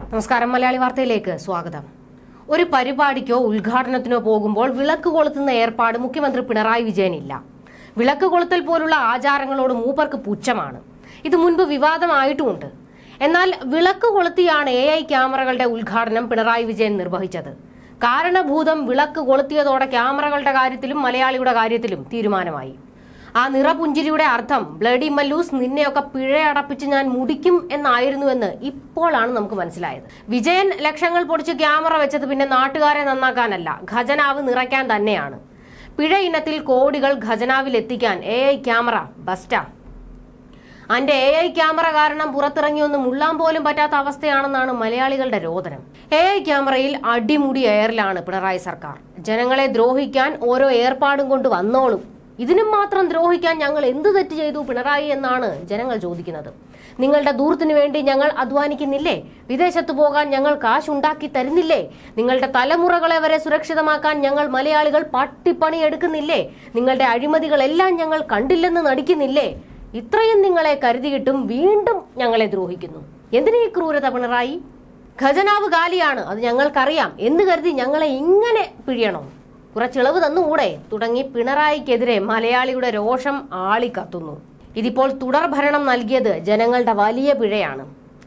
നമസ്കാരം മലയാളി വാർത്തയിലേക്ക് സ്വാഗതം ഒരു പരിപാടിക്കോ ഉദ്ഘാടനത്തിനോ പോകുമ്പോൾ വിളക്ക് കൊളുത്തുന്ന ഏർപ്പാട് മുഖ്യമന്ത്രി പിണറായി വിജയനില്ല വിളക്ക് കൊളുത്തൽ പോലുള്ള ആചാരങ്ങളോട് മൂപ്പർക്ക് പുച്ഛമാണ് ഇത് മുൻപ് വിവാദമായിട്ടുമുണ്ട് എന്നാൽ വിളക്ക് കൊളുത്തിയാണ് എ ഐ ക്യാമറകളുടെ ഉദ്ഘാടനം പിണറായി വിജയൻ നിർവഹിച്ചത് കാരണഭൂതം വിളക്ക് കൊളുത്തിയതോടെ ക്യാമറകളുടെ കാര്യത്തിലും മലയാളിയുടെ കാര്യത്തിലും തീരുമാനമായി ആ നിറപുഞ്ചിരിയുടെ അർത്ഥം ബ്ലഡി മല്ലൂസ് നിന്നെയൊക്കെ പിഴയടപ്പിച്ച് ഞാൻ മുടിക്കും എന്നായിരുന്നുവെന്ന് ഇപ്പോഴാണ് നമുക്ക് മനസ്സിലായത് വിജയൻ ലക്ഷങ്ങൾ പൊടിച്ച് ക്യാമറ വെച്ചത് പിന്നെ നാട്ടുകാരെ നന്നാക്കാനല്ല ഖജനാവ് നിറയ്ക്കാൻ തന്നെയാണ് പിഴ ഇനത്തിൽ കോടികൾ ഖജനാവിൽ എത്തിക്കാൻ എ ഐ ക്യാമറ ബസ്റ്റാ അന്റെ എ ഐ ക്യാമറ കാരണം പുറത്തിറങ്ങിയൊന്നും മുള്ളാൻ പോലും പറ്റാത്ത അവസ്ഥയാണെന്നാണ് മലയാളികളുടെ രോദനം എ ഐ ക്യാമറയിൽ അടിമുടി എയറിലാണ് പിണറായി സർക്കാർ ജനങ്ങളെ ദ്രോഹിക്കാൻ ഓരോ ഏർപ്പാടും കൊണ്ട് വന്നോളും ഇതിനും മാത്രം ദ്രോഹിക്കാൻ ഞങ്ങൾ എന്ത് തെറ്റ് ചെയ്തു പിണറായി എന്നാണ് ജനങ്ങൾ ചോദിക്കുന്നത് നിങ്ങളുടെ ദൂരത്തിനു വേണ്ടി ഞങ്ങൾ അധ്വാനിക്കുന്നില്ലേ വിദേശത്ത് പോകാൻ ഞങ്ങൾ കാശുണ്ടാക്കി തരുന്നില്ലേ നിങ്ങളുടെ തലമുറകളെ വരെ സുരക്ഷിതമാക്കാൻ ഞങ്ങൾ മലയാളികൾ പട്ടിപ്പണി എടുക്കുന്നില്ലേ നിങ്ങളുടെ അഴിമതികളെല്ലാം ഞങ്ങൾ കണ്ടില്ലെന്ന് നടിക്കുന്നില്ലേ ഇത്രയും നിങ്ങളെ കരുതിയിട്ടും വീണ്ടും ഞങ്ങളെ ദ്രോഹിക്കുന്നു എന്തിനീ ക്രൂരത പിണറായി ഖജനാവ് കാലിയാണ് അത് ഞങ്ങൾക്കറിയാം എന്ന് കരുതി ഞങ്ങളെ ഇങ്ങനെ പിഴിയണോ കുറച്ചിളവ് തന്നുകൂടെ തുടങ്ങി പിണറായിക്കെതിരെ മലയാളിയുടെ രോഷം ആളിക്കത്തുന്നു ഇതിപ്പോൾ തുടർ ഭരണം നൽകിയത് ജനങ്ങളുടെ വലിയ പിഴയാണ്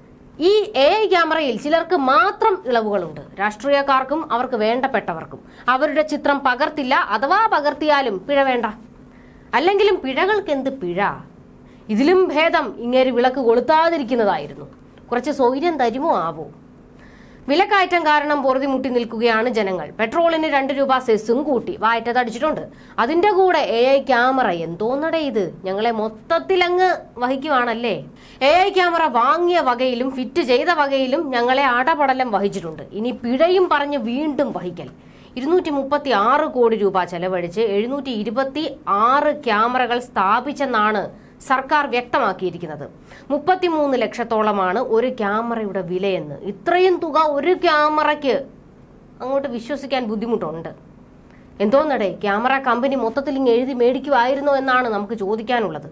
ഈ എ ഐ ക്യാമറയിൽ ചിലർക്ക് മാത്രം ഇളവുകളുണ്ട് രാഷ്ട്രീയക്കാർക്കും അവർക്ക് വേണ്ടപ്പെട്ടവർക്കും അവരുടെ ചിത്രം പകർത്തില്ല അഥവാ പകർത്തിയാലും പിഴ വേണ്ട അല്ലെങ്കിലും പിഴകൾക്ക് എന്ത് പിഴ ഇതിലും ഭേദം ഇങ്ങേര് വിളക്ക് കൊളുത്താതിരിക്കുന്നതായിരുന്നു കുറച്ച് സൗകര്യം തരുമോ ആവോ വിലക്കയറ്റം കാരണം പൊറുതിമുട്ടി നിൽക്കുകയാണ് ജനങ്ങൾ പെട്രോളിന് രണ്ട് രൂപ സെസ്സും കൂട്ടി വായറ്റതടിച്ചിട്ടുണ്ട് അതിന്റെ കൂടെ എ ഐ ക്യാമറ എന്തോന്നടേ ഇത് ഞങ്ങളെ മൊത്തത്തിൽ അങ്ങ് വഹിക്കുവാണല്ലേ എ ഐ ക്യാമറ വാങ്ങിയ വകയിലും ഫിറ്റ് ചെയ്ത വകയിലും ഞങ്ങളെ അടപടലം വഹിച്ചിട്ടുണ്ട് ഇനി പിഴയും പറഞ്ഞ് വീണ്ടും വഹിക്കൽ ഇരുന്നൂറ്റി മുപ്പത്തി ആറ് കോടി രൂപ ചെലവഴിച്ച് എഴുന്നൂറ്റി ഇരുപത്തി ആറ് ക്യാമറകൾ സ്ഥാപിച്ചെന്നാണ് സർക്കാർ വ്യക്തമാക്കിയിരിക്കുന്നത് മുപ്പത്തിമൂന്ന് ലക്ഷത്തോളമാണ് ഒരു ക്യാമറയുടെ വിലയെന്ന് ഇത്രയും തുക ഒരു ക്യാമറയ്ക്ക് അങ്ങോട്ട് വിശ്വസിക്കാൻ ബുദ്ധിമുട്ടുണ്ട് എന്തോന്നടേ ക്യാമറ കമ്പനി മൊത്തത്തിൽ ഇങ്ങ് എഴുതി മേടിക്കുമായിരുന്നോ എന്നാണ് നമുക്ക് ചോദിക്കാനുള്ളത്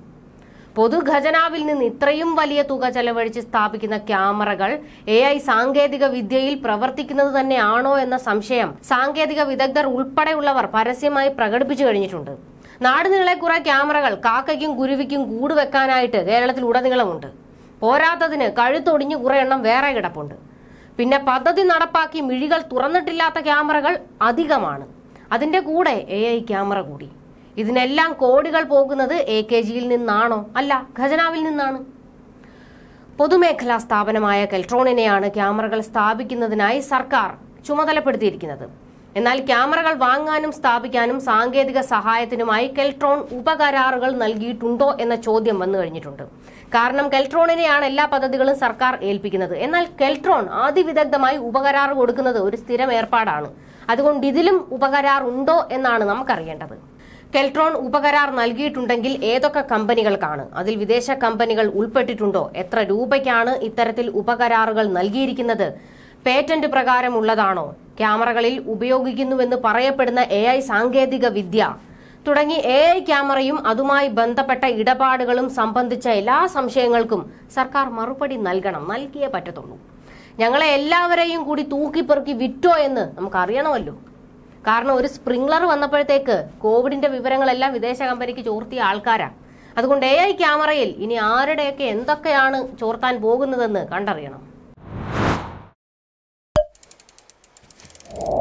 പൊതുഖജനാവിൽ നിന്ന് ഇത്രയും വലിയ തുക ചെലവഴിച്ച് സ്ഥാപിക്കുന്ന ക്യാമറകൾ എ ഐ സാങ്കേതിക വിദ്യയിൽ പ്രവർത്തിക്കുന്നത് തന്നെയാണോ എന്ന സംശയം സാങ്കേതിക വിദഗ്ധർ ഉൾപ്പെടെയുള്ളവർ പരസ്യമായി പ്രകടിപ്പിച്ചു കഴിഞ്ഞിട്ടുണ്ട് നാടുനീളെ കുറെ ക്യാമറകൾ കാക്കയ്ക്കും കുരുവിക്കും കൂട് വെക്കാനായിട്ട് കേരളത്തിൽ ഉടനീളമുണ്ട് പോരാത്തതിന് കഴുത്തൊടിഞ്ഞ് കുറെ എണ്ണം വേറെ കിടപ്പുണ്ട് പിന്നെ പദ്ധതി നടപ്പാക്കി മിഴികൾ തുറന്നിട്ടില്ലാത്ത ക്യാമറകൾ അധികമാണ് അതിന്റെ കൂടെ എ ഐ ക്യാമറ കൂടി ഇതിനെല്ലാം കോടികൾ പോകുന്നത് എ കെ ജിയിൽ നിന്നാണോ അല്ല ഖജനാവിൽ നിന്നാണ് പൊതുമേഖലാ സ്ഥാപനമായ കെൽട്രോണിനെയാണ് ക്യാമറകൾ സ്ഥാപിക്കുന്നതിനായി സർക്കാർ ചുമതലപ്പെടുത്തിയിരിക്കുന്നത് എന്നാൽ ക്യാമറകൾ വാങ്ങാനും സ്ഥാപിക്കാനും സാങ്കേതിക സഹായത്തിനുമായി കെൽട്രോൺ ഉപകരാറുകൾ നൽകിയിട്ടുണ്ടോ എന്ന ചോദ്യം വന്നു കഴിഞ്ഞിട്ടുണ്ട് കാരണം കെൽട്രോണിനെയാണ് എല്ലാ പദ്ധതികളും സർക്കാർ ഏൽപ്പിക്കുന്നത് എന്നാൽ കെൽട്രോൺ അതിവിദഗ്ധമായി ഉപകരാറ് കൊടുക്കുന്നത് ഒരു സ്ഥിരം ഏർപ്പാടാണ് അതുകൊണ്ട് ഇതിലും ഉപകരാർ ഉണ്ടോ എന്നാണ് നമുക്കറിയേണ്ടത് കെൽട്രോൺ ഉപകരാർ നൽകിയിട്ടുണ്ടെങ്കിൽ ഏതൊക്കെ കമ്പനികൾക്കാണ് അതിൽ വിദേശ കമ്പനികൾ ഉൾപ്പെട്ടിട്ടുണ്ടോ എത്ര രൂപയ്ക്കാണ് ഇത്തരത്തിൽ ഉപകരാറുകൾ നൽകിയിരിക്കുന്നത് പേറ്റന്റ് പ്രകാരമുള്ളതാണോ ക്യാമറകളിൽ ഉപയോഗിക്കുന്നുവെന്ന് പറയപ്പെടുന്ന എ ഐ സാങ്കേതിക വിദ്യ തുടങ്ങി എ ഐ ക്യാമറയും അതുമായി ബന്ധപ്പെട്ട ഇടപാടുകളും സംബന്ധിച്ച എല്ലാ സംശയങ്ങൾക്കും സർക്കാർ മറുപടി നൽകണം നൽകിയേ പറ്റത്തുള്ളൂ ഞങ്ങളെ എല്ലാവരെയും കൂടി തൂക്കിപ്പെറുക്കി വിറ്റോ എന്ന് നമുക്ക് അറിയണമല്ലോ കാരണം ഒരു സ്പ്രിംഗ്ലർ വന്നപ്പോഴത്തേക്ക് കോവിഡിന്റെ വിവരങ്ങളെല്ലാം വിദേശ കമ്പനിക്ക് ചോർത്തിയ ആൾക്കാരാ അതുകൊണ്ട് എ ഐ ക്യാമറയിൽ ഇനി ആരുടെയൊക്കെ എന്തൊക്കെയാണ് ചോർത്താൻ പോകുന്നതെന്ന് കണ്ടറിയണം